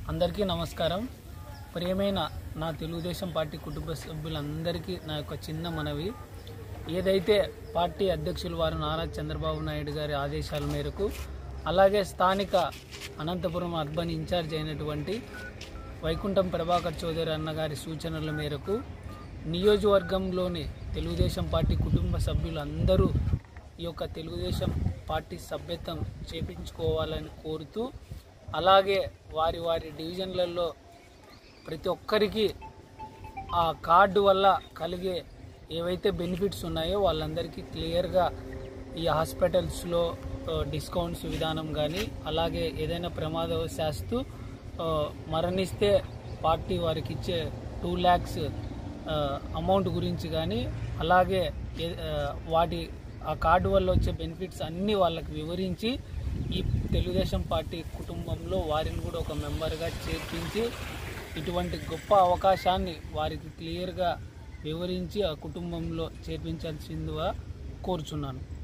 అందరికీ నమస్కారం ప్రియమైన నా తెలుగుదేశం పార్టీ కుటుంబ సభ్యులందరికీ నా యొక్క చిన్న మనవి ఏదైతే పార్టీ అధ్యక్షులు వారు నారా చంద్రబాబు నాయుడు గారి ఆదేశాల మేరకు అలాగే స్థానిక అనంతపురం అర్బన్ ఇన్ఛార్జ్ అయినటువంటి వైకుంఠం ప్రభాకర్ చౌదరి అన్నగారి సూచనల మేరకు నియోజకవర్గంలోని తెలుగుదేశం పార్టీ కుటుంబ సభ్యులందరూ ఈ యొక్క తెలుగుదేశం పార్టీ సభ్యత్వం చేపించుకోవాలని కోరుతూ అలాగే వారి వారి డివిజన్లలో ప్రతి ఒక్కరికి ఆ కార్డు వల్ల కలిగే ఏవైతే బెనిఫిట్స్ ఉన్నాయో వాళ్ళందరికీ క్లియర్గా ఈ హాస్పిటల్స్లో ఆ, డిస్కౌంట్స్ విధానం కానీ అలాగే ఏదైనా ప్రమాదవశాస్తు ఆ, మరణిస్తే పార్టీ వారికి ఇచ్చే టూ ల్యాక్స్ అమౌంట్ గురించి కానీ అలాగే ఏ- ఆ, వాటి ఆ కార్డు వల్ల వచ్చే బెనిఫిట్స్ అన్నీ వాళ్ళకి వివరించి ఈ తెలుగుదేశం పార్టీ కుటుంబంలో వారిని కూడా ఒక మెంబర్గా చేర్పించి ఇటువంటి గొప్ప అవకాశాన్ని వారికి క్లియర్గా వివరించి ఆ కుటుంబంలో చేర్పించాల్సిందిగా కోరుచున్నాను